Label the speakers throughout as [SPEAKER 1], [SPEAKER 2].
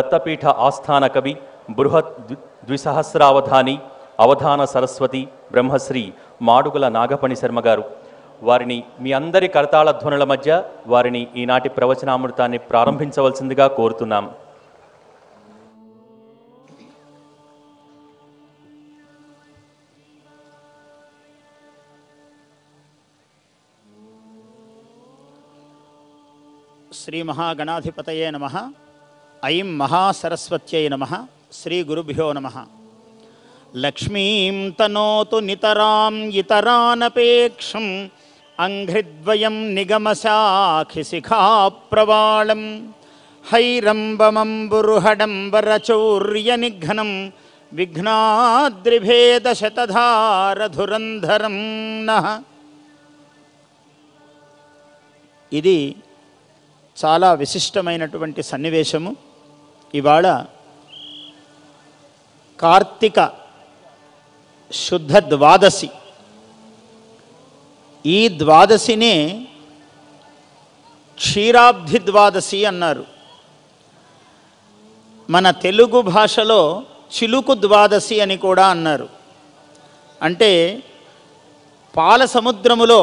[SPEAKER 1] దత్తపీఠ ఆస్థాన కవి బృహత్ ద్వి- ద్విసహస్రావధాని అవధాన సరస్వతి బ్రహ్మశ్రీ మాడుగుల నాగపణి శర్మ గారు వారిని మీ అందరి కరతాళ ధ్వనుల మధ్య వారిని ఈనాటి ప్రవచనామృతాన్ని ప్రారంభించవలసిందిగా కోరుతున్నాం
[SPEAKER 2] శ్రీ మహాగణాధిపతయే నమ ఐం మహాసరస్వత్యై నమ శ్రీ గురుభ్యో నమ లక్ష్మీం తనోతు నితరాం ఇతరానపేక్షం అంఘ్రిద్వయం నిగమశాఖిశిఖాప్రవాళం హైరంబమంబురుహడంబరచౌర్యనిఘ్నం విఘ్నాద్రిభేదశతధారధురంధరం నః ఇది చాలా విశిష్టమైనటువంటి సన్నివేశము ఇవాళ కార్తీక శుద్ధ ద్వాదశి ఈ ద్వాదశినే క్షీరాబ్ధి ద్వాదశి అన్నారు మన తెలుగు భాషలో చిలుకు ద్వాదశి అని కూడా అన్నారు అంటే పాల సముద్రములో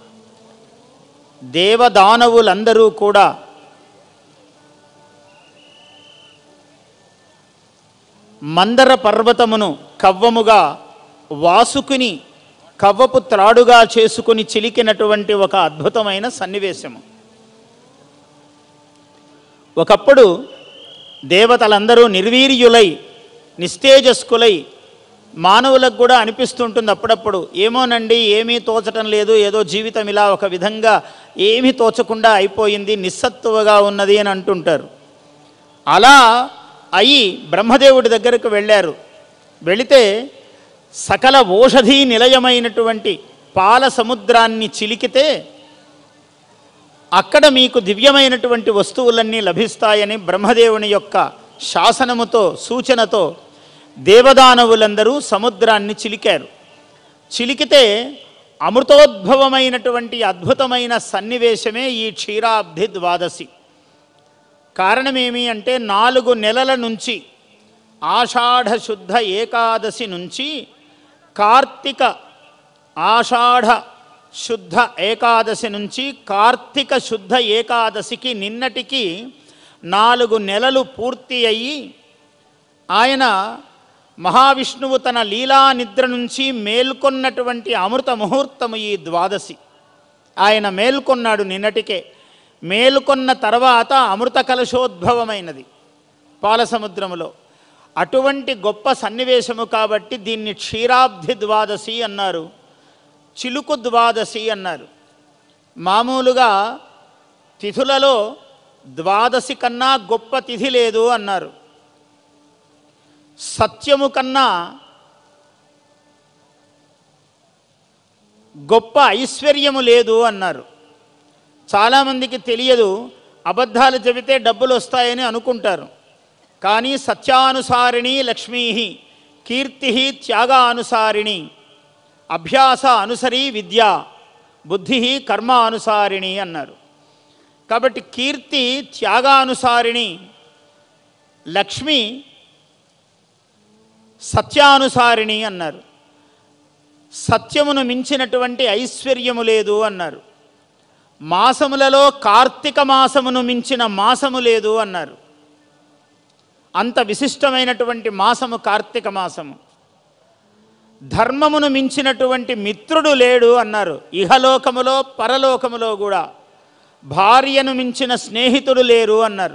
[SPEAKER 2] దేవదానవులందరూ కూడా మందర పర్వతమును కవ్వముగా వాసుకుని కవ్వపు త్రాడుగా చేసుకుని చిలికినటువంటి ఒక అద్భుతమైన సన్నివేశము ఒకప్పుడు దేవతలందరూ నిర్వీర్యులై నిస్తేజస్కులై మానవులకు కూడా అనిపిస్తుంటుంది అప్పుడప్పుడు ఏమోనండి ఏమీ తోచటం లేదు ఏదో జీవితం ఇలా ఒక విధంగా ఏమీ తోచకుండా అయిపోయింది నిస్సత్తువగా ఉన్నది అని అంటుంటారు అలా అయి బ్రహ్మదేవుడి దగ్గరకు వెళ్ళారు వెళితే సకల ఓషధీ నిలయమైనటువంటి పాల సముద్రాన్ని చిలికితే అక్కడ మీకు దివ్యమైనటువంటి వస్తువులన్నీ లభిస్తాయని బ్రహ్మదేవుని యొక్క శాసనముతో సూచనతో దేవదానవులందరూ సముద్రాన్ని చిలికారు చిలికితే అమృతోద్భవమైనటువంటి అద్భుతమైన సన్నివేశమే ఈ క్షీరాబ్ధి ద్వాదశి కారణమేమి అంటే నాలుగు నెలల నుంచి ఆషాఢ శుద్ధ ఏకాదశి నుంచి కార్తీక ఆషాఢ శుద్ధ ఏకాదశి నుంచి కార్తీక శుద్ధ ఏకాదశికి నిన్నటికి నాలుగు నెలలు పూర్తి అయ్యి ఆయన మహావిష్ణువు తన లీలా నిద్ర నుంచి మేల్కొన్నటువంటి అమృత ముహూర్తము ఈ ద్వాదశి ఆయన మేల్కొన్నాడు నిన్నటికే మేలుకొన్న తర్వాత అమృత కలశోద్భవమైనది పాలసముద్రములో అటువంటి గొప్ప సన్నివేశము కాబట్టి దీన్ని క్షీరాబ్ధి ద్వాదశి అన్నారు చిలుకు ద్వాదశి అన్నారు మామూలుగా తిథులలో ద్వాదశి కన్నా గొప్ప తిథి లేదు అన్నారు సత్యము కన్నా గొప్ప ఐశ్వర్యము లేదు అన్నారు చాలామందికి తెలియదు అబద్ధాలు చెబితే డబ్బులు వస్తాయని అనుకుంటారు కానీ సత్యానుసారిణి లక్ష్మీ కీర్తి త్యాగానుసారిణి అభ్యాస అనుసరి విద్య బుద్ధి కర్మ అనుసారిణి అన్నారు కాబట్టి కీర్తి త్యాగానుసారిణి లక్ష్మి సత్యానుసారిణి అన్నారు సత్యమును మించినటువంటి ఐశ్వర్యము లేదు అన్నారు మాసములలో కార్తీక మాసమును మించిన మాసము లేదు అన్నారు అంత విశిష్టమైనటువంటి మాసము కార్తీక మాసము ధర్మమును మించినటువంటి మిత్రుడు లేడు అన్నారు ఇహలోకములో పరలోకములో కూడా భార్యను మించిన స్నేహితుడు లేరు అన్నారు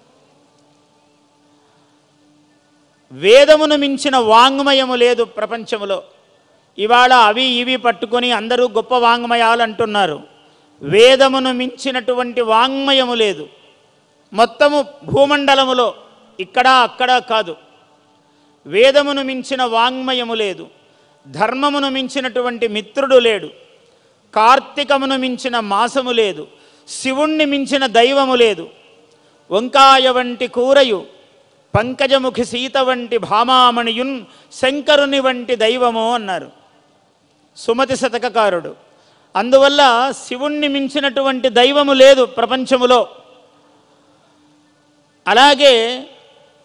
[SPEAKER 2] వేదమును మించిన వాంగ్మయము లేదు ప్రపంచములో ఇవాళ అవి ఇవి పట్టుకొని అందరూ గొప్ప వాంగ్మయాలు అంటున్నారు వేదమును మించినటువంటి వాంగ్మయము లేదు మొత్తము భూమండలములో ఇక్కడ అక్కడ కాదు వేదమును మించిన వాంగ్మయము లేదు ధర్మమును మించినటువంటి మిత్రుడు లేడు కార్తీకమును మించిన మాసము లేదు శివుణ్ణి మించిన దైవము లేదు వంకాయ వంటి కూరయు పంకజముఖి సీత వంటి భామామణియున్ శంకరుని వంటి దైవము అన్నారు సుమతి శతకకారుడు అందువల్ల శివుణ్ణి మించినటువంటి దైవము లేదు ప్రపంచములో అలాగే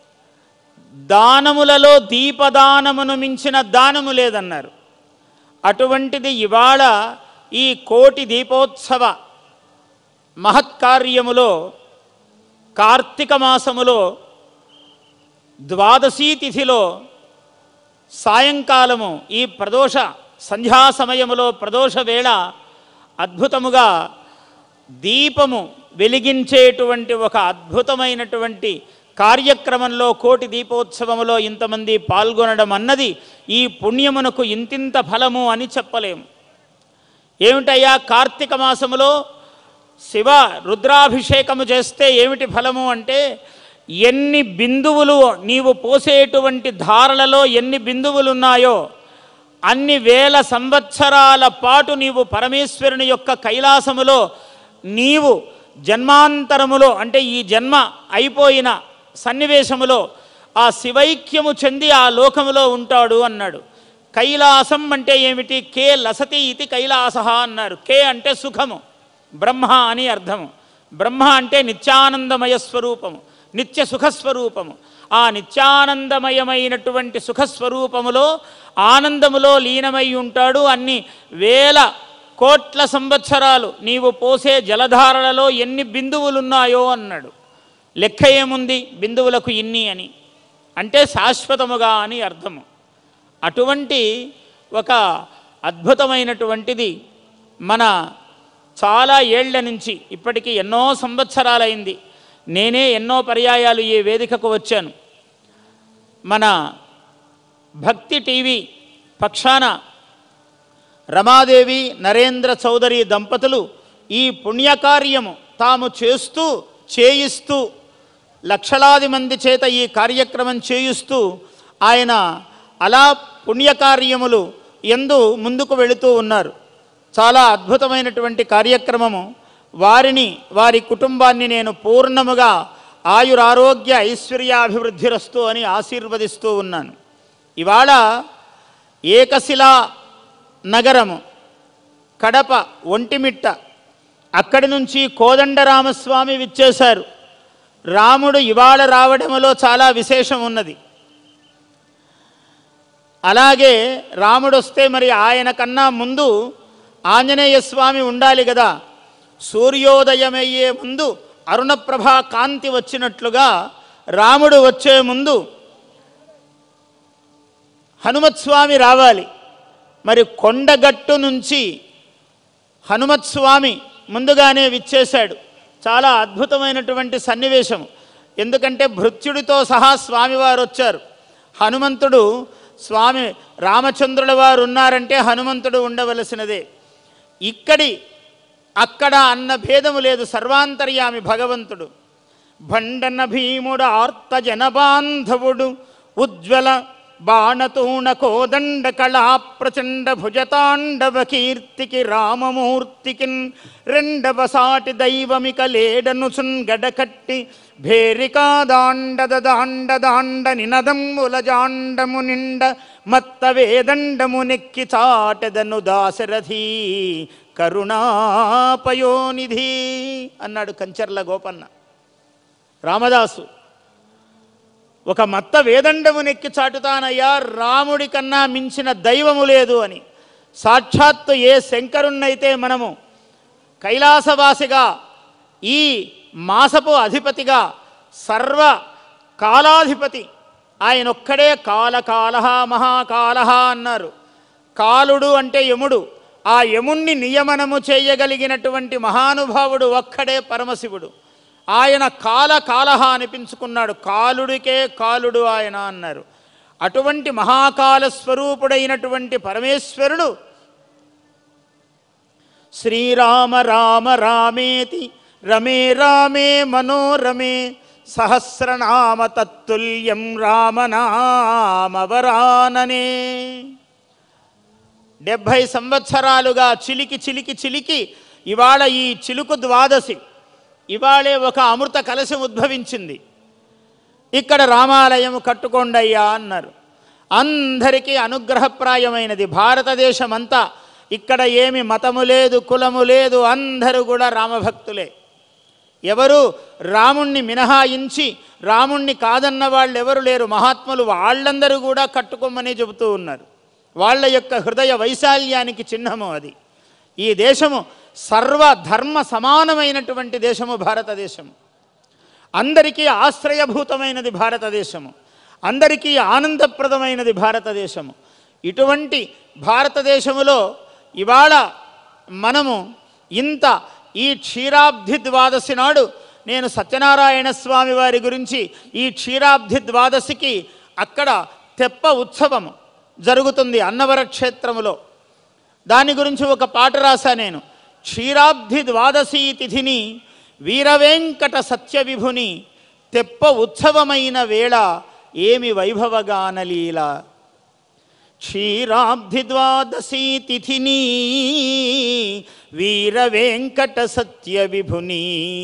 [SPEAKER 2] దానములలో దీపదానమును మించిన దానము లేదన్నారు అటువంటిది ఇవాళ ఈ కోటి దీపోత్సవ మహత్కార్యములో కార్తీక మాసములో ద్వాదశీ తిథిలో సాయంకాలము ఈ ప్రదోష సంధ్యా సమయములో ప్రదోష వేళ అద్భుతముగా దీపము వెలిగించేటువంటి ఒక అద్భుతమైనటువంటి కార్యక్రమంలో కోటి దీపోత్సవములో ఇంతమంది పాల్గొనడం అన్నది ఈ పుణ్యమునకు ఇంతింత ఫలము అని చెప్పలేము ఏమిటయ్యా కార్తీక మాసములో శివ రుద్రాభిషేకము చేస్తే ఏమిటి ఫలము అంటే ఎన్ని బిందువులు నీవు పోసేటువంటి ధారలలో ఎన్ని బిందువులు ఉన్నాయో అన్ని వేల సంవత్సరాల పాటు నీవు పరమేశ్వరుని యొక్క కైలాసములో నీవు జన్మాంతరములో అంటే ఈ జన్మ అయిపోయిన సన్నివేశములో ఆ శివైక్యము చెంది ఆ లోకములో ఉంటాడు అన్నాడు కైలాసం అంటే ఏమిటి కే లసతి ఇది కైలాస అన్నారు కే అంటే సుఖము బ్రహ్మ అని అర్థము బ్రహ్మ అంటే నిత్యానందమయ స్వరూపము నిత్య సుఖస్వరూపము ఆ నిత్యానందమయమైనటువంటి సుఖస్వరూపములో ఆనందములో లీనమై ఉంటాడు అన్ని వేల కోట్ల సంవత్సరాలు నీవు పోసే జలధారలలో ఎన్ని బిందువులున్నాయో అన్నాడు లెక్క ఏముంది బిందువులకు ఇన్ని అని అంటే శాశ్వతముగా అని అర్థము అటువంటి ఒక అద్భుతమైనటువంటిది మన చాలా ఏళ్ల నుంచి ఇప్పటికీ ఎన్నో సంవత్సరాలైంది నేనే ఎన్నో పర్యాయాలు ఈ వేదికకు వచ్చాను మన భక్తి టీవీ పక్షాన రమాదేవి నరేంద్ర చౌదరి దంపతులు ఈ పుణ్యకార్యము తాము చేస్తూ చేయిస్తూ లక్షలాది మంది చేత ఈ కార్యక్రమం చేయిస్తూ ఆయన అలా పుణ్యకార్యములు ఎందు ముందుకు వెళుతూ ఉన్నారు చాలా అద్భుతమైనటువంటి కార్యక్రమము వారిని వారి కుటుంబాన్ని నేను పూర్ణముగా ఆయురారోగ్య ఐశ్వర్యాభివృద్ధిరస్తు అని ఆశీర్వదిస్తూ ఉన్నాను ఇవాళ ఏకశిలా నగరము కడప ఒంటిమిట్ట అక్కడి నుంచి కోదండరామస్వామి విచ్చేశారు రాముడు ఇవాళ రావడములో చాలా విశేషం ఉన్నది అలాగే రాముడు వస్తే మరి ఆయన కన్నా ముందు ఆంజనేయ స్వామి ఉండాలి కదా సూర్యోదయమయ్యే ముందు అరుణప్రభా కాంతి వచ్చినట్లుగా రాముడు వచ్చే ముందు హనుమత్ స్వామి రావాలి మరి కొండగట్టు నుంచి హనుమత్ స్వామి ముందుగానే విచ్చేశాడు చాలా అద్భుతమైనటువంటి సన్నివేశం ఎందుకంటే భృత్యుడితో సహా స్వామివారు వచ్చారు హనుమంతుడు స్వామి రామచంద్రుల వారు ఉన్నారంటే హనుమంతుడు ఉండవలసినదే ఇక్కడి అక్కడ అన్న భేదము లేదు సర్వాంతర్యామి భగవంతుడు భండన భీముడు ఆర్త జనబాంధవుడు ఉజ్వల బాణతూణ కోదండ కళా ప్రచండ భుజతాండవ కీర్తికి రామమూర్తికిన్ రెండవ సాటి దైవమిక లేడను గడకట్టి భేరికా దాండద దాండ దాండ నినదమ్ముల జాండము నిండ మత్త వేదండము నెక్కి చాటెదను దాశరథి కరుణాపయోనిధి అన్నాడు కంచర్ల గోపన్న రామదాసు ఒక మత్త వేదండము నెక్కి చాటుతానయ్యా రాముడి కన్నా మించిన దైవము లేదు అని సాక్షాత్తు ఏ శంకరుణ్ణైతే మనము కైలాసవాసిగా ఈ మాసపు అధిపతిగా సర్వ కాలాధిపతి ఆయన ఒక్కడే కాలకాల మహాకాల అన్నారు కాలుడు అంటే యముడు ఆ యముణ్ణి నియమనము చేయగలిగినటువంటి మహానుభావుడు ఒక్కడే పరమశివుడు ఆయన కాల కాలహ అనిపించుకున్నాడు కాలుడికే కాలుడు ఆయన అన్నారు అటువంటి మహాకాల స్వరూపుడైనటువంటి పరమేశ్వరుడు శ్రీరామ రామ రామేతి రమే రామే మనోరమే సహస్రనామ తత్తుల్యం రామనామవరాననే డెబ్భై సంవత్సరాలుగా చిలికి చిలికి చిలికి ఇవాళ ఈ చిలుకు ద్వాదశి ఇవాళే ఒక అమృత కలశం ఉద్భవించింది ఇక్కడ రామాలయం కట్టుకోండయ్యా అన్నారు అందరికీ అనుగ్రహప్రాయమైనది భారతదేశం అంతా ఇక్కడ ఏమి మతము లేదు కులము లేదు అందరూ కూడా రామభక్తులే ఎవరు రాముణ్ణి మినహాయించి రాముణ్ణి కాదన్న వాళ్ళు ఎవరు లేరు మహాత్ములు వాళ్ళందరూ కూడా కట్టుకోమని చెబుతూ ఉన్నారు వాళ్ళ యొక్క హృదయ వైశాల్యానికి చిహ్నము అది ఈ దేశము సర్వధర్మ సమానమైనటువంటి దేశము భారతదేశము అందరికీ ఆశ్రయభూతమైనది భారతదేశము అందరికీ ఆనందప్రదమైనది భారతదేశము ఇటువంటి భారతదేశములో ఇవాళ మనము ఇంత ఈ క్షీరాబ్ధి ద్వాదశి నాడు నేను సత్యనారాయణ స్వామి వారి గురించి ఈ క్షీరాబ్ధి ద్వాదశికి అక్కడ తెప్ప ఉత్సవము జరుగుతుంది అన్నవర క్షేత్రములో దాని గురించి ఒక పాట రాశా నేను క్షీరాబ్ధి ద్వాదశీ తిథిని వీరవేంకట సత్య విభుని తెప్ప ఉత్సవమైన వేళ ఏమి వైభవగానలీల క్షీరాబ్ధి ద్వాదశీ తిథిని వీరవేంకట సత్య విభుని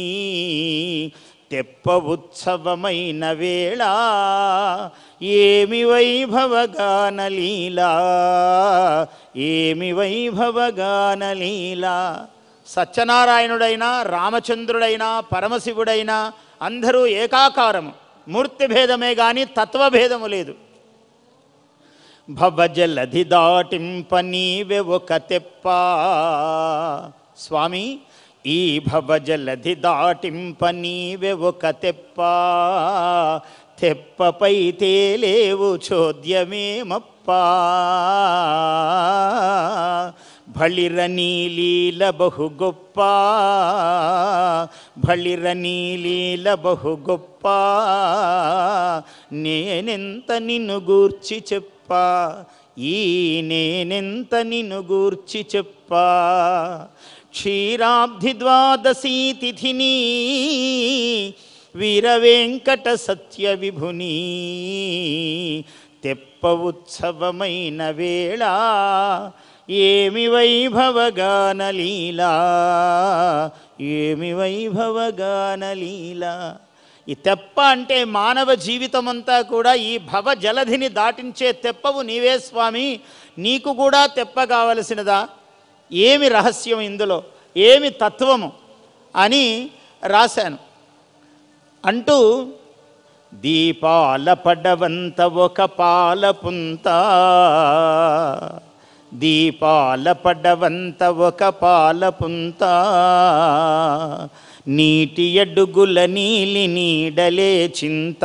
[SPEAKER 2] తెప్ప ఉత్సవమైన వేళ ఏమి వైభవగానలీలా ఏమి వైభవగానలీలా సత్యనారాయణుడైనా రామచంద్రుడైనా పరమశివుడైనా అందరూ ఏకాకారము మూర్తి భేదమే కానీ తత్వభేదము లేదు భవజలధి దాటింప నీవే ఒక తెప్ప స్వామి ఈ భవజలధి దాటింప నీవే ఒక తెప్ప తెప్పపై తేలేవు చోద్యమేమప్ప భళిర నీలీల బహు గొప్ప భళిర నీలీల బహు గొప్ప నేనెంత నిన్ను గూర్చి చెప్ప ఈ నేనెంత నిన్ను గూర్చి చెప్ప క్షీరాబ్ధి ద్వాదశీ తిథిని వీరవేంకట సత్య విభుని తెప్ప ఉత్సవమైన వేళ ఏమి వైభవగానలీలా ఏమి వైభవగానలీలా ఈ తెప్ప అంటే మానవ జీవితమంతా కూడా ఈ భవ జలధిని దాటించే తెప్పవు నీవే స్వామి నీకు కూడా తెప్ప కావలసినదా ఏమి రహస్యం ఇందులో ఏమి తత్వము అని రాశాను అంటూ దీపాల పడవంత ఒక పాల పుంత దీపాల పడవంత ఒక పాల పుంత నీటి అడుగుల నీలి నీడలే చింత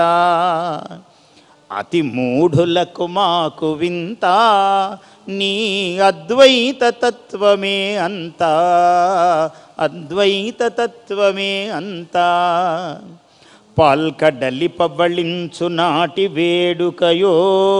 [SPEAKER 2] అతి మూఢులకు మాకు వింత నీ అద్వైత తత్వమే అంత అద్వైత తత్వమే అంతా పాల్కడలి పబళించు నాటి వేడుకయో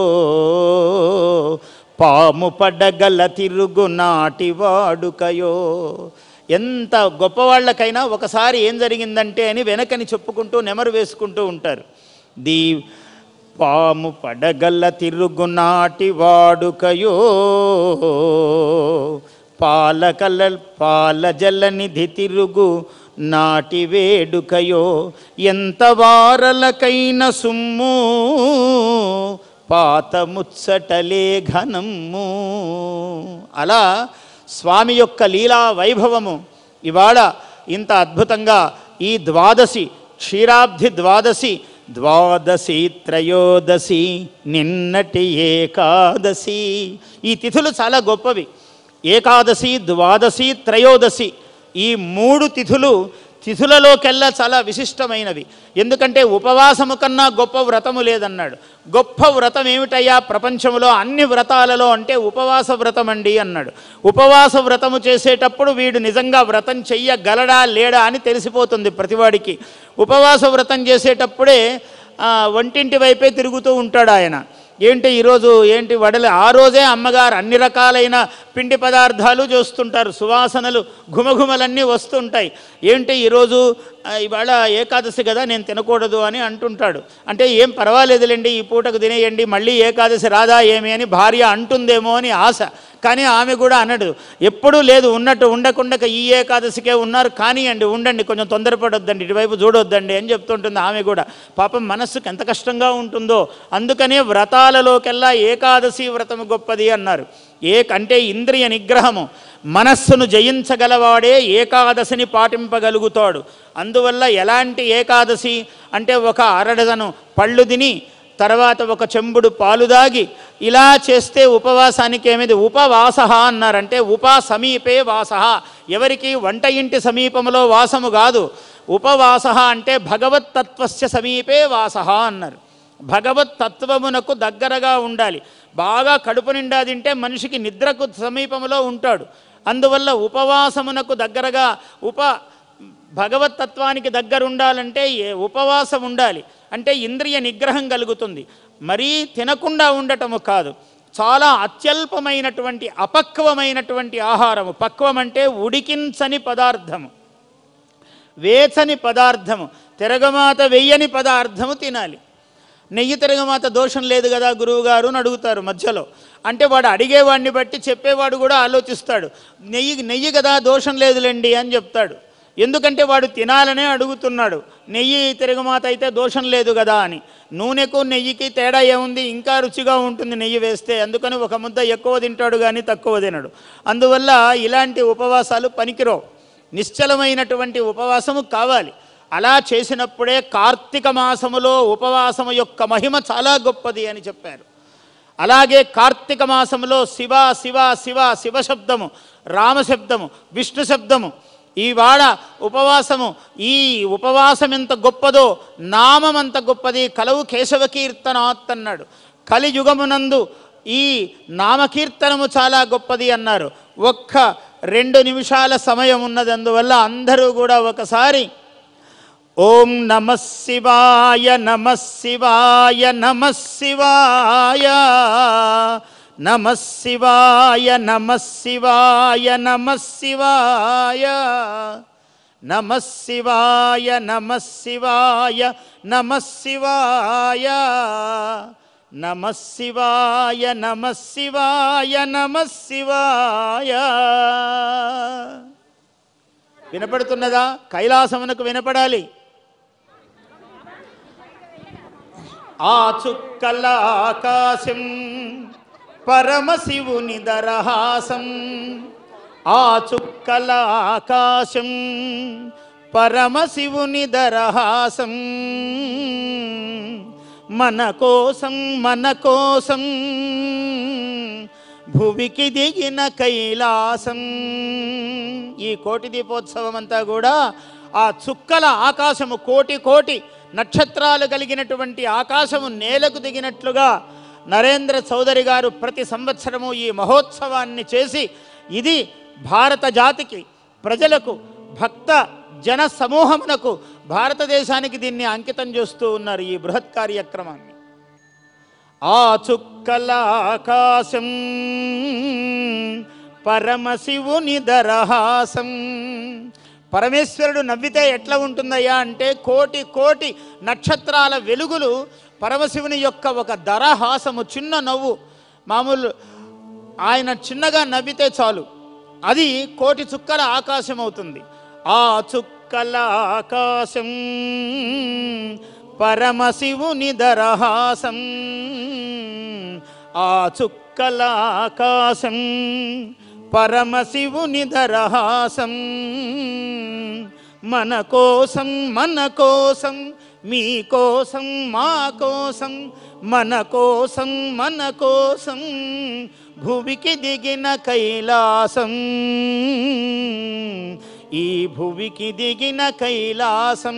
[SPEAKER 2] పాము పడగల తిరుగు నాటి వాడుకయో ఎంత గొప్పవాళ్ళకైనా ఒకసారి ఏం జరిగిందంటే అని వెనకని చెప్పుకుంటూ నెమరు వేసుకుంటూ ఉంటారు దీ పాము పడగల తిరుగు నాటి వాడుకయో పాలకల పాల జలనిధి తిరుగు నాటి వేడుకయో ఎంత వారలకైన సుమ్ము పాత ముచ్చటలే ఘనమ్ము అలా స్వామి యొక్క లీలా వైభవము ఇవాళ ఇంత అద్భుతంగా ఈ ద్వాదశి క్షీరాబ్ధి ద్వాదశి ద్వాదశి త్రయోదశి నిన్నటి ఏకాదశి ఈ తిథులు చాలా గొప్పవి ఏకాదశి ద్వాదశి త్రయోదశి ఈ మూడు తిథులు తిథులలోకెల్లా చాలా విశిష్టమైనవి ఎందుకంటే ఉపవాసము కన్నా గొప్ప వ్రతము లేదన్నాడు గొప్ప వ్రతం ఏమిటయ్యా ప్రపంచంలో అన్ని వ్రతాలలో అంటే ఉపవాస వ్రతం అండి అన్నాడు ఉపవాస వ్రతము చేసేటప్పుడు వీడు నిజంగా వ్రతం చెయ్యగలడా లేడా అని తెలిసిపోతుంది ప్రతివాడికి ఉపవాస వ్రతం చేసేటప్పుడే ఆ, వంటింటి వైపే తిరుగుతూ ఉంటాడు ఆయన ఏంటి ఈరోజు ఏంటి వడలి ఆ రోజే అమ్మగారు అన్ని రకాలైన పిండి పదార్థాలు చేస్తుంటారు సువాసనలు ఘుమఘుమలన్నీ వస్తుంటాయి ఏంటి ఈరోజు ఆ, ఇవాళ ఏకాదశి కదా నేను తినకూడదు అని అంటుంటాడు అంటే ఏం పర్వాలేదులేండి ఈ పూటకు తినేయండి మళ్ళీ ఏకాదశి రాదా ఏమి అని భార్య అంటుందేమో అని ఆశ కానీ ఆమె కూడా అనడు ఎప్పుడూ లేదు ఉన్నట్టు ఉండకుండా ఈ ఏకాదశికే ఉన్నారు కానివ్వండి ఉండండి కొంచెం తొందరపడొద్దండి ఇటువైపు చూడొద్దండి అని చెప్తుంటుంది ఆమె కూడా పాపం మనస్సుకు ఎంత కష్టంగా ఉంటుందో అందుకనే వ్రతాలలోకెల్లా ఏకాదశి వ్రతం గొప్పది అన్నారు ఏ అంటే ఇంద్రియ నిగ్రహము మనస్సును జయించగలవాడే ఏకాదశిని పాటింపగలుగుతాడు అందువల్ల ఎలాంటి ఏకాదశి అంటే ఒక అరడదను పళ్ళు తిని తర్వాత ఒక చెంబుడు పాలు దాగి ఇలా చేస్తే ఉపవాసానికి ఏమిది ఉపవాస అన్నారంటే ఉపా సమీపే వాస ఎవరికి వంట ఇంటి సమీపంలో వాసము కాదు ఉపవాస అంటే భగవత్తత్వస్య సమీపే వాస అన్నారు భగవత్ తత్వమునకు దగ్గరగా ఉండాలి బాగా కడుపు నిండా తింటే మనిషికి నిద్రకు సమీపంలో ఉంటాడు అందువల్ల ఉపవాసమునకు దగ్గరగా ఉప భగవత్ తత్వానికి దగ్గర ఉండాలంటే ఏ- ఉపవాసం ఉండాలి అంటే ఇంద్రియ నిగ్రహం కలుగుతుంది మరీ తినకుండా ఉండటము కాదు చాలా అత్యల్పమైనటువంటి అపక్వమైనటువంటి ఆహారము పక్వం అంటే ఉడికించని పదార్థము వేచని పదార్థము తిరగమాత వెయ్యని పదార్థము తినాలి నెయ్యి తిరగమాత దోషం లేదు కదా గురువుగారు అని అడుగుతారు మధ్యలో అంటే వాడు అడిగేవాడిని బట్టి చెప్పేవాడు కూడా ఆలోచిస్తాడు నెయ్యి నెయ్యి కదా దోషం లేదులేండి అని చెప్తాడు ఎందుకంటే వాడు తినాలనే అడుగుతున్నాడు నెయ్యి తిరగమాత అయితే దోషం లేదు కదా అని నూనెకు నెయ్యికి తేడా ఏముంది ఇంకా రుచిగా ఉంటుంది నెయ్యి వేస్తే అందుకని ఒక ముద్ద ఎక్కువ తింటాడు కానీ తక్కువ తినడు అందువల్ల ఇలాంటి ఉపవాసాలు పనికిరావు నిశ్చలమైనటువంటి ఉపవాసము కావాలి అలా చేసినప్పుడే కార్తీక మాసములో ఉపవాసము యొక్క మహిమ చాలా గొప్పది అని చెప్పారు అలాగే కార్తీక మాసములో శివ శివ శివ శివ శబ్దము రామశబ్దము విష్ణు శబ్దము ఈవాడ ఉపవాసము ఈ ఉపవాసం ఎంత గొప్పదో నామం అంత గొప్పది కలవు కేశవ కీర్తనాత్ అన్నాడు కలియుగమునందు ఈ నామకీర్తనము చాలా గొప్పది అన్నారు ఒక్క రెండు నిమిషాల సమయం ఉన్నది అందువల్ల అందరూ కూడా ఒకసారి ఓం నమ శివాయ నమ శివాయ నమ శివాయ నమ శివాయ నమ శివాయ నమ శివాయ నమ శివాయ నమ శివాయ నమ శివాయ నమ శివాయ నమ శివాయ నమ శివాయ వినపడుతున్నదా కైలాసమునకు వినపడాలి ఆ చుక్కల ఆకాశం పరమశివుని దరహాసం ఆ చుక్కల ఆకాశం పరమశివుని దరహాసం మన కోసం మన కోసం భువికి దిగిన కైలాసం ఈ కోటి దీపోత్సవం అంతా కూడా ఆ చుక్కల ఆకాశము కోటి కోటి నక్షత్రాలు కలిగినటువంటి ఆకాశము నేలకు దిగినట్లుగా నరేంద్ర చౌదరి గారు ప్రతి సంవత్సరము ఈ మహోత్సవాన్ని చేసి ఇది భారత జాతికి ప్రజలకు భక్త జన సమూహమునకు భారతదేశానికి దీన్ని అంకితం చేస్తూ ఉన్నారు ఈ బృహత్ కార్యక్రమాన్ని ఆ చుక్కల ఆకాశం పరమశివుని దరహాసం పరమేశ్వరుడు నవ్వితే ఎట్లా ఉంటుందయ్యా అంటే కోటి కోటి నక్షత్రాల వెలుగులు పరమశివుని యొక్క ఒక దరహాసము చిన్న నవ్వు మామూలు ఆయన చిన్నగా నవ్వితే చాలు అది కోటి చుక్కల ఆకాశం అవుతుంది ఆ చుక్కల ఆకాశం పరమశివుని దరహాసం ఆ చుక్కల ఆకాశం పరమశివుని దరహాసం మన కోసం మన కోసం మీ కోసం మా కోసం మన కోసం మన కోసం భువికి దిగిన కైలాసం ఈ భువికి దిగిన కైలాసం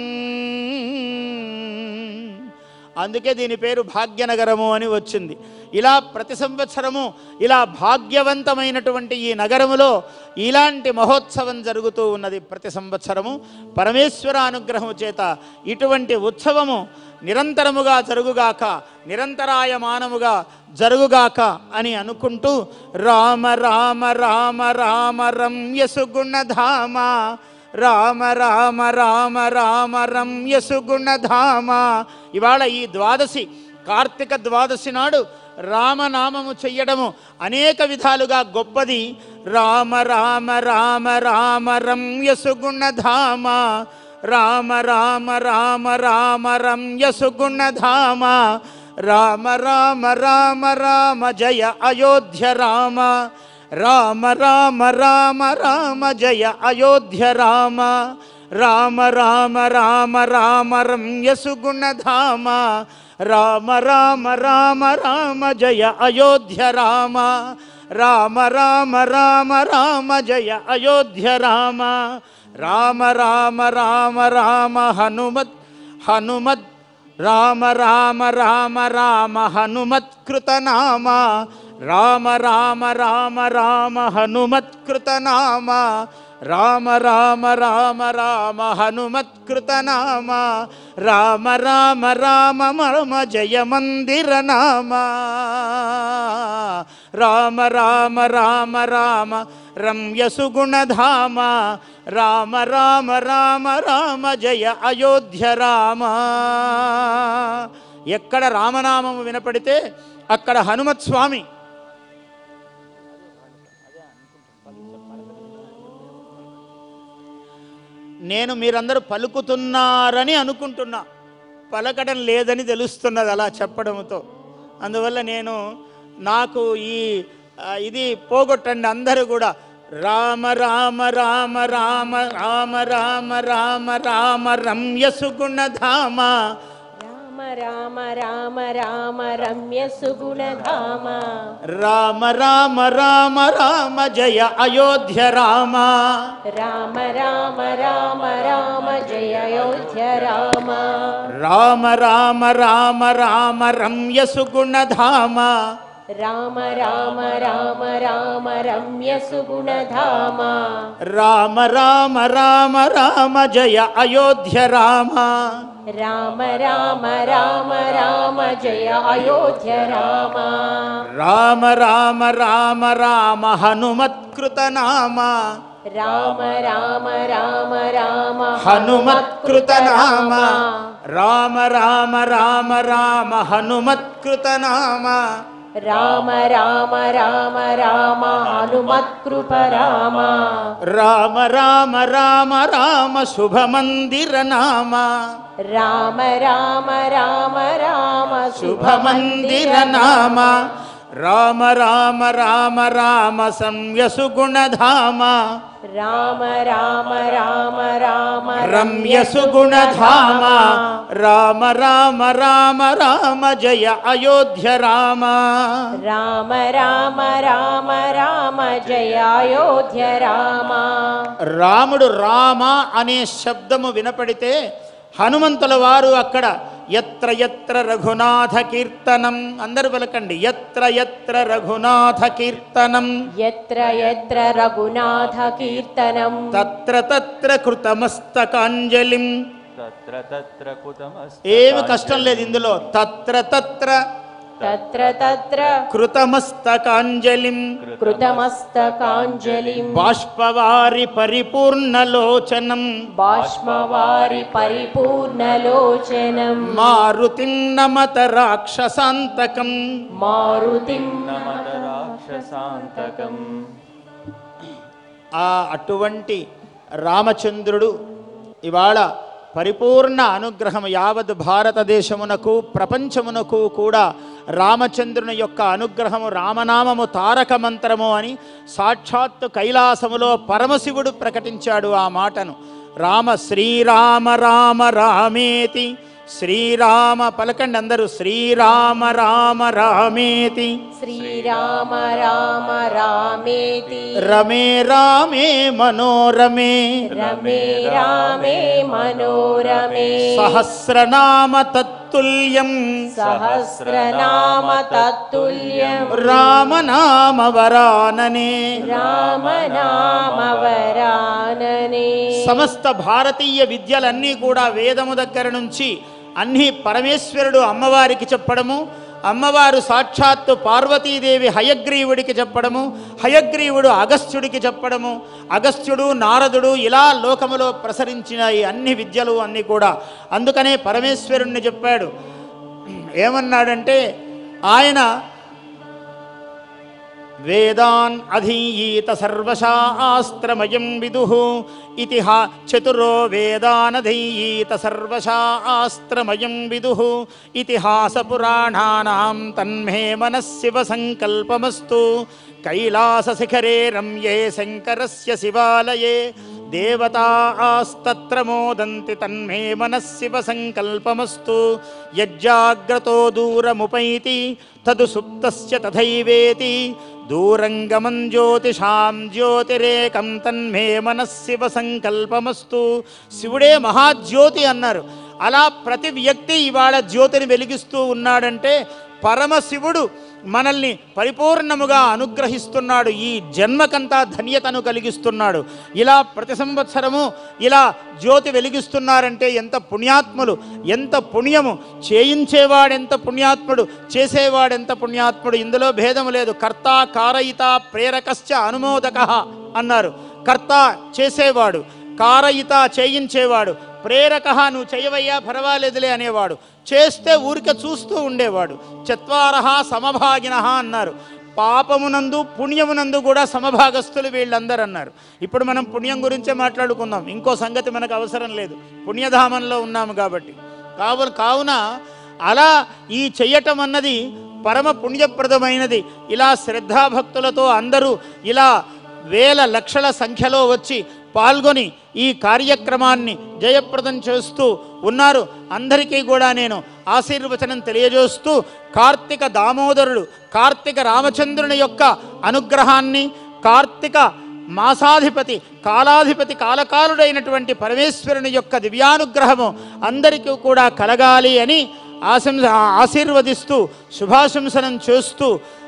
[SPEAKER 2] అందుకే దీని పేరు భాగ్యనగరము అని వచ్చింది ఇలా ప్రతి సంవత్సరము ఇలా భాగ్యవంతమైనటువంటి ఈ నగరములో ఇలాంటి మహోత్సవం జరుగుతూ ఉన్నది ప్రతి సంవత్సరము పరమేశ్వర అనుగ్రహము చేత ఇటువంటి ఉత్సవము నిరంతరముగా జరుగుగాక నిరంతరాయమానముగా జరుగుగాక అని అనుకుంటూ రామ రామ రామ రామ రమ్యసుగుణధామ రామ రామ రామ రామ రమ్యసుగుణధామ ఇవాళ ఈ ద్వాదశి కార్తీక ద్వాదశి నాడు రామనామము చెయ్యడము అనేక విధాలుగా గొప్పది రామ రామ రామ రామ రమ్యసుగుణధామ రామ రామ రామ రామ రమ్యసుగుణధామ రామ రామ రామ రామ జయ అయోధ్య రామ రామ రామ రామ రామ జయ అయోధ్య రామ రామ రామ రామ రామ రమ్య సుగుణధామ రామ రామ రామ రామ జయ అయోధ్య రామ రామ రామ రామ రామ జయ అయోధ్య రామ రామ రామ రామ రామ హనుమత్ హనుమత్ రామ రామ రామ రామ హనుమత్కృతనామ రామ రామ రామ రామ హనుమత్కృతనామ రామ రామ రామ రామ హనుమత్కృతనామ రామ రామ రామ మరమ జయ మందిర నామ రామ రామ రామ రామ రమ్య సుగుణధామ రామ రామ రామ రామ జయ అయోధ్య రామ ఎక్కడ రామనామము వినపడితే అక్కడ హనుమత్ స్వామి నేను మీరందరూ పలుకుతున్నారని అనుకుంటున్నా పలకడం లేదని తెలుస్తున్నది అలా చెప్పడంతో అందువల్ల నేను నాకు ఈ ఆ, ఇది పోగొట్టండి అందరూ కూడా రామ రామ రామ రామ రామ రామ రామ రామ రమ్య సుగుణధామ
[SPEAKER 3] రామ రామ రామ రామ రమ్య సుగుణధామ
[SPEAKER 2] రామ రామ రామ రామ జయ అయోధ్య రామ
[SPEAKER 3] రామ రామ రామ రామ జయ అయోధ్య రామ
[SPEAKER 2] రామ రామ రామ రామ రమ్య సుగుణధామ
[SPEAKER 3] రామ రామ రామ రామ రమ్య సుగుణధామ
[SPEAKER 2] రామ రామ రామ రామ జయ అయోధ్య రామ
[SPEAKER 3] రామ రామ రామ రామ జయ అయోధ్య రామ
[SPEAKER 2] రామ రామ రామ రామ హనుమత్కృత నామ
[SPEAKER 3] రామ రామ రామ రామ
[SPEAKER 2] హనుమత్కృత నామ రామ రామ రామ రామ హనుమత్కృత నామ
[SPEAKER 3] రామ రామ రామ రామ హనుమత్కృప రామ
[SPEAKER 2] రామ రామ రామ రామ శుభమందిర నామ
[SPEAKER 3] రామ రామ రామ రామ
[SPEAKER 2] శుభమందిర నామ రామ రామ రామ రామ సంయసు గుణధామ
[SPEAKER 3] రామ రామ రామ రామ
[SPEAKER 2] రమ్యసు గుణధామ రామ రామ రామ రామ జయ అయోధ్య రామ
[SPEAKER 3] రామ రామ రామ రామ జయ అయోధ్య రామ
[SPEAKER 2] రాముడు రామ అనే శబ్దము వినపడితే హనుమంతుల వారు అక్కడ ఎత్ర ఎత్ర రఘునాథ కీర్తనం అందరు పలకండి ఎత్ర ఎత్ర రఘునాథ కీర్తనం
[SPEAKER 3] ఎత్ర ఎత్ర రఘునాథ కీర్తనం
[SPEAKER 2] తత్ర తత్ర కృతమస్తకాంజలిం
[SPEAKER 1] తత్ర తత్ర కుతమస్త
[SPEAKER 2] ఏమి కష్టం లేదు ఇందులో తత్ర తత్ర
[SPEAKER 3] తత్ర తత్ర
[SPEAKER 2] కృతమస్తకాంజలిం
[SPEAKER 3] కృతమస్తకాంజలిం
[SPEAKER 2] బాష్పవారి పరిపూర్ణలోచనం
[SPEAKER 3] బాష్మవారి పరిపూర్ణలోచనం
[SPEAKER 2] మారుతిం నమత రాక్షసాంతకం
[SPEAKER 3] మారుతిం
[SPEAKER 1] నమత రాక్షసాంతకం
[SPEAKER 2] ఆ అటువంటి రామచంద్రుడు ఇవాళ పరిపూర్ణ అనుగ్రహం యావత్ భారతదేశమునకు ప్రపంచమునకు కూడా రామచంద్రుని యొక్క అనుగ్రహము రామనామము తారక మంత్రము అని సాక్షాత్తు కైలాసములో పరమశివుడు ప్రకటించాడు ఆ మాటను రామ శ్రీరామ రామ రామేతి శ్రీరామ పలకండి అందరూ శ్రీరామ రామ రామేతి
[SPEAKER 3] శ్రీరామ రామ రామేతి
[SPEAKER 2] రమే రామే మనోరమే
[SPEAKER 3] రమే రామే మనోరమే
[SPEAKER 2] సహస్రనామ తత్తుల్యం
[SPEAKER 3] సహస్రనామ తత్తుల్యం
[SPEAKER 2] రామనామ వరాననే
[SPEAKER 3] రామనామవరాననే
[SPEAKER 2] సమస్త భారతీయ విద్యలన్నీ కూడా వేదము దగ్గర నుంచి అన్నీ పరమేశ్వరుడు అమ్మవారికి చెప్పడము అమ్మవారు సాక్షాత్తు పార్వతీదేవి హయగ్రీవుడికి చెప్పడము హయగ్రీవుడు అగస్త్యుడికి చెప్పడము అగస్త్యుడు నారదుడు ఇలా లోకములో ప్రసరించిన ఈ అన్ని విద్యలు అన్నీ కూడా అందుకనే పరమేశ్వరుణ్ణి చెప్పాడు ఏమన్నాడంటే ఆయన వేదాన్ అధీయీత సర్వశాస్త్రమయం విదుః ఇతిహా చతురో వేదానధీయీత సర్వశాస్త్రమయం విదుః ఇతిహాసపురాణానాం తన్మే మనస్సివ సంకల్పమస్తు కైలాసశిఖరే రమ్యే శంకరస్య శివాలయే దేవతాస్తత్ర మోదంతి తన్మే మనస్సివ సంకల్పమస్తు యజ్జాగ్రతో దూరముపైతి తదు సుప్తస్య తథైవేతి దూరంగమం జ్యోతిషాం జ్యోతిరేకం తన్మే మనస్సివ సంకల్పమస్తు శివుడే మహాజ్యోతి అన్నారు అలా ప్రతి వ్యక్తి ఇవాళ జ్యోతిని వెలిగిస్తూ ఉన్నాడంటే పరమశివుడు మనల్ని పరిపూర్ణముగా అనుగ్రహిస్తున్నాడు ఈ జన్మకంతా ధన్యతను కలిగిస్తున్నాడు ఇలా ప్రతి సంవత్సరము ఇలా జ్యోతి వెలిగిస్తున్నారంటే ఎంత పుణ్యాత్ములు ఎంత పుణ్యము చేయించేవాడెంత పుణ్యాత్ముడు చేసేవాడెంత పుణ్యాత్ముడు ఇందులో భేదము లేదు కర్త కారయిత ప్రేరకశ్చ అనుమోదక అన్నారు కర్త చేసేవాడు కారయిత చేయించేవాడు ప్రేరక నువ్వు చేయవయ్యా పర్వాలేదులే అనేవాడు చేస్తే ఊరిక చూస్తూ ఉండేవాడు చత్వారహ సమభాగిన అన్నారు పాపమునందు పుణ్యమునందు కూడా సమభాగస్తులు వీళ్ళందరూ అన్నారు ఇప్పుడు మనం పుణ్యం గురించే మాట్లాడుకుందాం ఇంకో సంగతి మనకు అవసరం లేదు పుణ్యధామంలో ఉన్నాము కాబట్టి కావు కావున అలా ఈ చెయ్యటం అన్నది పరమ పుణ్యప్రదమైనది ఇలా శ్రద్ధాభక్తులతో అందరూ ఇలా వేల లక్షల సంఖ్యలో వచ్చి పాల్గొని ఈ కార్యక్రమాన్ని జయప్రదం చేస్తూ ఉన్నారు అందరికీ కూడా నేను ఆశీర్వచనం తెలియజేస్తూ కార్తీక దామోదరుడు కార్తీక రామచంద్రుని యొక్క అనుగ్రహాన్ని కార్తీక మాసాధిపతి కాలాధిపతి కాలకాలుడైనటువంటి పరమేశ్వరుని యొక్క దివ్యానుగ్రహము అందరికీ కూడా కలగాలి అని ఆశంస ఆశీర్వదిస్తూ శుభాశంసనం చేస్తూ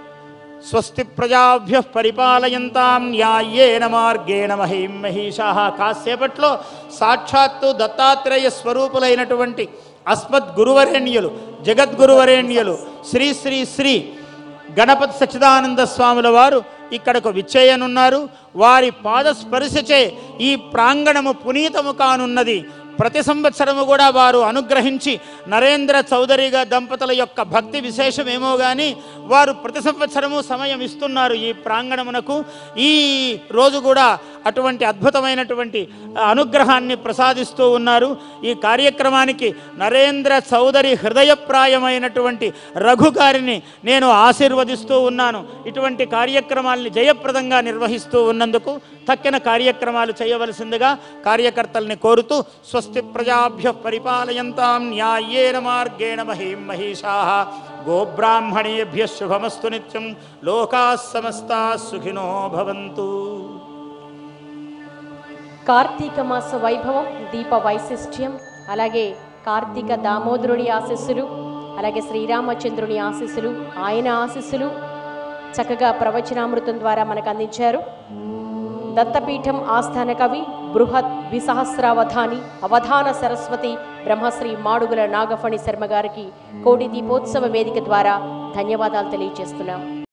[SPEAKER 2] స్వస్తి ప్రజాభ్య పరిపాలయంతాం న్యాయేన మార్గేణ మహిం మహిషా కాసేపట్లో సాక్షాత్తు దత్తాత్రేయ స్వరూపులైనటువంటి అస్మద్ గురువరేణ్యులు జగద్గురువరేణ్యులు శ్రీ శ్రీ శ్రీ గణపతి సచ్చిదానంద స్వాముల వారు ఇక్కడకు విచ్చేయనున్నారు వారి పాద స్పర్శచే ఈ ప్రాంగణము పునీతము కానున్నది ప్రతి సంవత్సరము కూడా వారు అనుగ్రహించి నరేంద్ర చౌదరిగా దంపతుల యొక్క భక్తి విశేషమేమో కానీ వారు ప్రతి సంవత్సరము సమయం ఇస్తున్నారు ఈ ప్రాంగణమునకు ఈ రోజు కూడా అటువంటి అద్భుతమైనటువంటి అనుగ్రహాన్ని ప్రసాదిస్తూ ఉన్నారు ఈ కార్యక్రమానికి నరేంద్ర చౌదరి హృదయప్రాయమైనటువంటి రఘు గారిని నేను ఆశీర్వదిస్తూ ఉన్నాను ఇటువంటి కార్యక్రమాల్ని జయప్రదంగా నిర్వహిస్తూ ఉన్నందుకు తక్కిన కార్యక్రమాలు చేయవలసిందిగా కార్యకర్తల్ని కోరుతూ స్వస్తి ప్రజాభ్య పరిపాలయంతాం న్యాయేన మార్గేణ మహీం మహిషా గోబ్రాహ్మణేభ్య శుభమస్తు నిత్యం లోకా సమస్తా సుఖినో భవంతు
[SPEAKER 3] కార్తీక మాస వైభవం దీప వైశిష్ట్యం అలాగే కార్తీక దామోదరుడి ఆశీస్సులు అలాగే శ్రీరామచంద్రుని ఆశీస్సులు ఆయన ఆశీస్సులు చక్కగా ప్రవచనామృతం ద్వారా మనకు అందించారు దత్తపీఠం ఆస్థాన కవి బృహత్ ద్విసహస్రావధాని అవధాన సరస్వతి బ్రహ్మశ్రీ మాడుగుల నాగఫణి శర్మ గారికి కోటి దీపోత్సవ వేదిక ద్వారా ధన్యవాదాలు తెలియజేస్తున్నాం